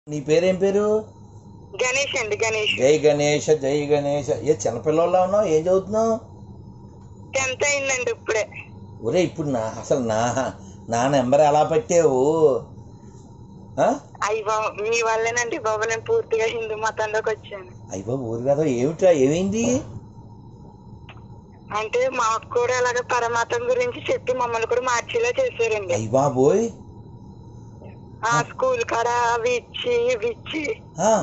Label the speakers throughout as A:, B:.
A: నీ పేరేం పేరు
B: గణేష్ అండి గణేష్
A: జై గణేష జై గణేష ఏ చిన్నపిల్లల్లో ఉన్నావు ఏం చదువుతున్నావు
B: టెన్త్ అయిందండి ఇప్పుడే
A: ఒరే ఇప్పుడు నా అసలు నా నా నెంబర్ ఎలా పెట్టావు ఆ?
B: అయ్యి బాబు మీ వల్లేనండి బాబు నేను పూర్తిగా హిందూ మతంలోకి వచ్చాను
A: అయ్య బాబు ఊరు కదా ఏమిట్రా ఏమైంది
B: అంటే మాకు కూడా అలాగ పరమతం గురించి చెప్పి మమ్మల్ని కూడా మార్చేలా చేశారండి
A: అయ్య బాబోయ్
B: ఆ స్కూల్ కాడ అవి ఇచ్చి ఇవి ఇచ్చి
A: ఆ,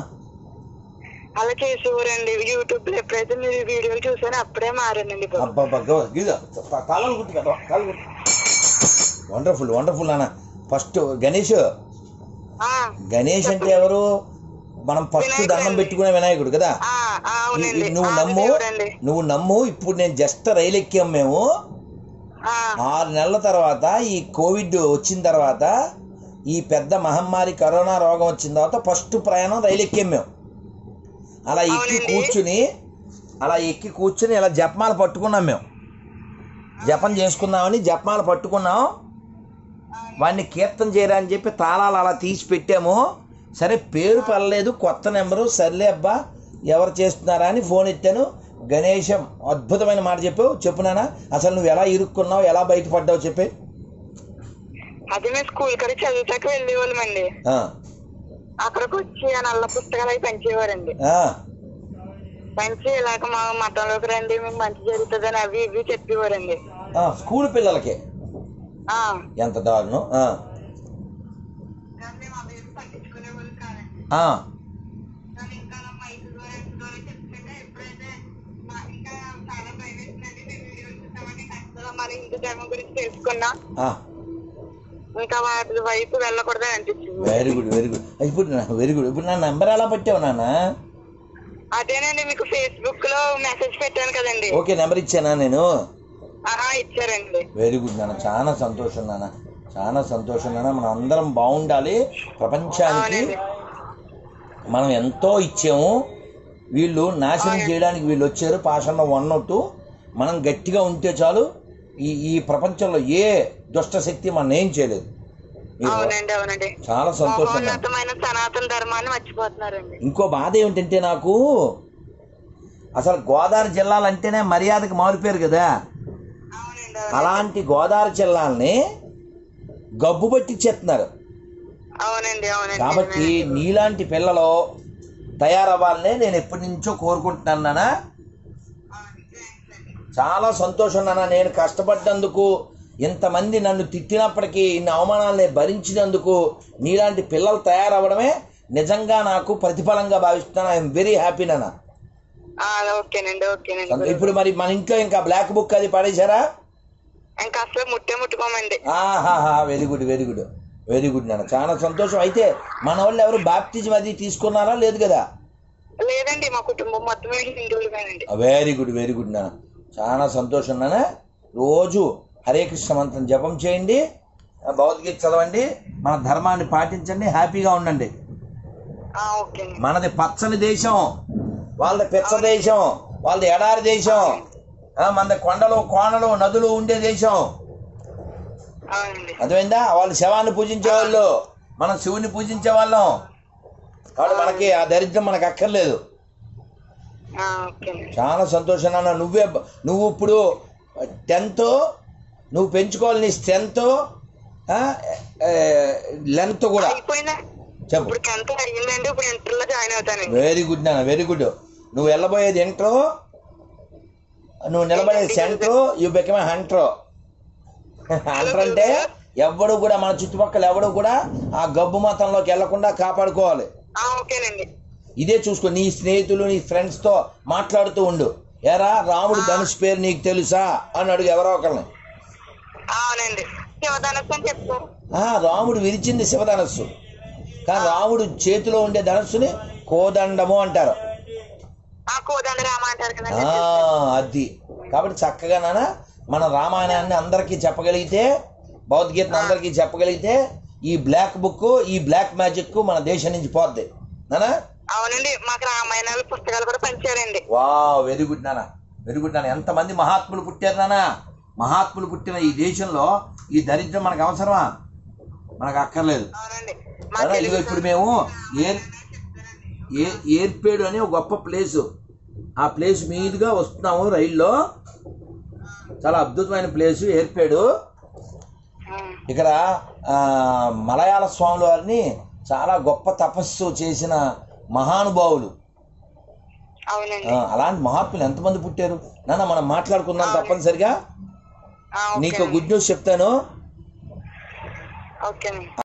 B: అలా చేసేవారండి యూట్యూబ్ లో ఎప్పుడైతే మీరు వీడియోలు చూసానో అప్పుడే మారానండి బాబు
A: అబ్బబ్బా గో గిద తలలు గుర్తు కదా తలలు గుర్తు వండర్ఫుల్ వండర్ఫుల్ నాన్న ఫస్ట్ గణేష్
B: ఆ,
A: గణేష్ అంటే ఎవరు మనం ఫస్ట్
B: వినాయకుడు
A: దండం
B: అండి.
A: పెట్టుకునే వినాయకుడు కదా
B: ఆ, ఆ,
A: ఈ-
B: అవునండి
A: ఈ నువ్వు
B: ఆ,
A: నమ్ము
B: దేవుడండి
A: నువ్వు నమ్ము ఇప్పుడు నేను జస్ట్ రైలు ఎక్కాం మేము
B: ఆ,
A: ఆరు నెలల తర్వాత ఈ కోవిడ్ వచ్చిన తర్వాత ఈ పెద్ద మహమ్మారి కరోనా రోగం వచ్చిన తర్వాత ఫస్ట్ ప్రయాణం రైలు ఎక్కాం మేము అలా ఎక్కి
B: అవునండి.
A: కూర్చుని అలా ఎక్కి కూర్చుని ఇలా జపమాల పట్టుకున్నాం మేము జపం చేసుకుందామని జపమాల పట్టుకున్నాం వాడిని కీర్తన చేయరా అని చెప్పి తాళాలు అలా తీసి పెట్టాము సరే పేరు పర్లేదు కొత్త నెంబరు సర్లే అబ్బా ఎవరు చేస్తున్నారా అని ఫోన్ ఎత్తాను గణేశం అద్భుతమైన మాట చెప్పావు చెప్పునానా అసలు నువ్వు ఎలా ఇరుక్కున్నావు ఎలా బయటపడ్డావు చెప్పి
B: అది మేము స్కూల్ కాడ చదువుతాక వెళ్ళేవాళ్ళం అండి
A: ఆ,
B: అక్కడికి వచ్చి ఆ నల్ల పుస్తకాలు అవి పంచేవారండి
A: ఆ,
B: పంచి ఇలాగ మా మతంలోకి రండి మీకు మంచి జరుగుతుందని అవి ఇవి చెప్పేవారండి
A: ఆ, స్కూల్ పిల్లలకి
B: ఆ.
A: ఎంత దారుణం ఆ,
B: కానీ మేము అవి ఏమి పట్టించుకునేవాళ్ళు కాదండి.
A: ఆ,
B: కానీ ఇంకా అలా మైక్ ద్వారా ఇంటి ద్వారా చెప్తుంటే ఎప్పుడైతే మా ఇంకా చాలా భయం వేసిందండి మేము వీడియోలు చూసామని నచ్చగా మన హిందూ ధర్మం గురించి తెలుసుకున్నా
A: ఆ,
B: ఇంకా వాటి వైపు వెళ్ళకూడదని అనిపించింది
A: వెరీ గుడ్ వెరీ గుడ్ ఇప్పుడు నా- వెరీ గుడ్ ఇప్పుడు నా నెంబర్ ఎలా పెట్టావు నాన్న
B: అదేనండి మీకు ఫేస్బుక్ లో మెసేజ్ పెట్టాను కదండి
A: ఓకే నెంబర్ ఇచ్చానా నేను
B: ఆహా ఇచ్చారండి
A: వెరీ గుడ్ నాన్న చాలా సంతోషం నాన్న చాలా సంతోషం నాన్న మనం అందరం బాగుండాలి ప్రపంచానికి
B: అవునండి
A: మనం ఎంతో ఇచ్చాము వీళ్ళు నాశనం చేయడానికి వీళ్ళు వచ్చారు పాషంలో వన్ టూ మనం గట్టిగా ఉంటే చాలు ఈ ఈ ప్రపంచంలో ఏ దుష్ట శక్తి మనం ఏం చేయలేదు మీకు
B: అవునండి అవునండి
A: చాలా సంతోషం నాన్న.
B: మహోన్నతమైన సనాతన ధర్మాన్ని మర్చిపోతున్నారండి
A: ఇంకో బాధ ఏమిటంటే నాకు అసలు గోదావరి జిల్లాలంటేనే మర్యాదకి మారిపోయారు కదా
B: అవునండి
A: అలాంటి గోదావరి జిల్లాల్ని గబ్బు పట్టించేస్తున్నారు
B: అవునండి అవునండి
A: కాబట్టి నీలాంటి పిల్లలు తయారవ్వాలనే నేను ఎప్పటి నుంచో కోరుకుంటున్నాను నాన్న చాలా సంతోషం నాన్న నేను కష్టపడ్డందుకు ఇంతమంది నన్ను తిట్టినప్పటికీ ఇన్ని అవమానాలని భరించినందుకు నీలాంటి పిల్లలు తయారవ్వడమే నిజంగా నాకు ప్రతిఫలంగా భావిస్తున్నాను ఐఎమ్ వెరీ హ్యాపీ నాన్న
B: ఆ, ఓకేనండి ఓకేనండి
A: సంతో- ఇప్పుడు మరి మన ఇంట్లో ఇంకా బ్లాక్ బుక్ అది పడేశారా
B: ఇంకా అసలు ముట్టే ముట్టుకోమండి
A: ఆహాహా very good very good very good నాన్న చాలా సంతోషం అయితే మన వాళ్ళు ఎవరు బాప్తిజం అది తీసుకున్నారా లేదు కదా
B: లేదండి మా కుటుంబం మొత్తం హిందువులుగానండి
A: వెరీ గుడ్ వెరీ గుడ్ నాన్న చాలా సంతోషం నాన్న రోజు హరే కృష్ణ మంత్రం జపం చేయండి ఆ భగవద్గీత చదవండి మన ధర్మాన్ని పాటించండి హ్యాపీగా ఉండండి
B: ఆ, ఓకేనండి
A: మనది పచ్చని దేశం వాళ్ళది పెచ్చ దేశం వాళ్ళది ఎడారి దేశం ఆ, మనది కొండలు కోనలు నదులు ఉండే దేశం
B: అవునండి
A: అర్థమైందా వాళ్ళు శవాన్ని పూజించే వాళ్ళు మనం శివుని పూజించే వాళ్ళం కాబట్టి మనకి ఆ దరిద్రం మనకు అక్కర్లేదు
B: ఆ, ఓకేనండి
A: చాలా సంతోషం నాన్న నువ్వే బ- నువ్వు ఇప్పుడు టెన్త్ నువ్వు పెంచుకోవాలి నీ స్ట్రెంత్ లెంత్ కూడా
B: అయిపోయినా
A: చెప్పు
B: ఇప్పుడు టెన్త్ అయ్యిందండి ఇప్పుడు ఇంటర్ లో జాయిన్ అవుతానండి
A: వెరీ గుడ్ నాన్న వెరీ గుడ్ నువ్వు వెళ్ళబోయేది ఎంట్రో నువ్వు నిలబడేది centre you become hunter hunter అంటే ఎవడు కూడా మన చుట్టుపక్కల ఎవడు కూడా ఆ గబ్బు మతంలోకి వెళ్లకుండా కాపాడుకోవాలి
B: ఆ, ఓకేనండి
A: ఇదే చూసుకో నీ స్నేహితులు నీ ఫ్రెండ్స్ తో మాట్లాడుతూ ఉండు ఎరా రాముడు ధనుష్ పేరు నీకు తెలుసా అని అడుగు ఎవరో ఒకరిని
B: అవునండి శివధనస్సు అని చెప్తారు
A: ఆ రాముడు విరిచింది శివధనస్సు కానీ రాముడు చేతిలో ఉండే ధనస్సుని కోదండము అంటారు
B: ఆ కోదండ రామ అంటారు కదండి
A: ఆ అది కాబట్టి చక్కగా నాన్న మన రామాయణాన్ని అందరికీ చెప్పగలిగితే భగవద్గీతను అందరికీ చెప్పగలిగితే ఈ బ్లాక్ బుక్ ఈ బ్లాక్ మ్యాజిక్ మన దేశం నుంచి పోద్ది నానా
B: అవునండి మాకు రామాయణాలు పుస్తకాలు కూడా పంచారండి
A: వా వెరీ గుడ్ నాన్న వెరీ గుడ్ నాన్న ఎంతమంది మహాత్ములు పుట్టారు నాన్న మహాత్ములు పుట్టిన ఈ దేశంలో ఈ దరిద్రం మనకు అవసరమా మనకు అక్కర్లేదు
B: అవునండి మా
A: నాన్న, ఇదిగో
B: తెలుగు
A: ఇప్పుడు మేము ఏర్ ఏ ఏర్పేడు అనే ఒక గొప్ప ప్లేసు ఆ ప్లేస్ మీదుగా వస్తున్నాము రైల్లో చాలా అద్భుతమైన ప్లేసు ఏర్పేడు
B: ఉమ్,
A: ఇక్కడ ఆ, మలయాళ స్వాముల వారిని చాలా గొప్ప తపస్సు చేసిన మహానుభావులు
B: అవునండి
A: ఆ, అలాంటి మహాత్ములు ఎంతమంది పుట్టారు నాన్న మనం మాట్లాడుకుందాం తప్పనిసరిగా
B: ఆ,
A: నీకు
B: ఓకే
A: గుడ్ న్యూస్ చెప్తాను
B: ఓకే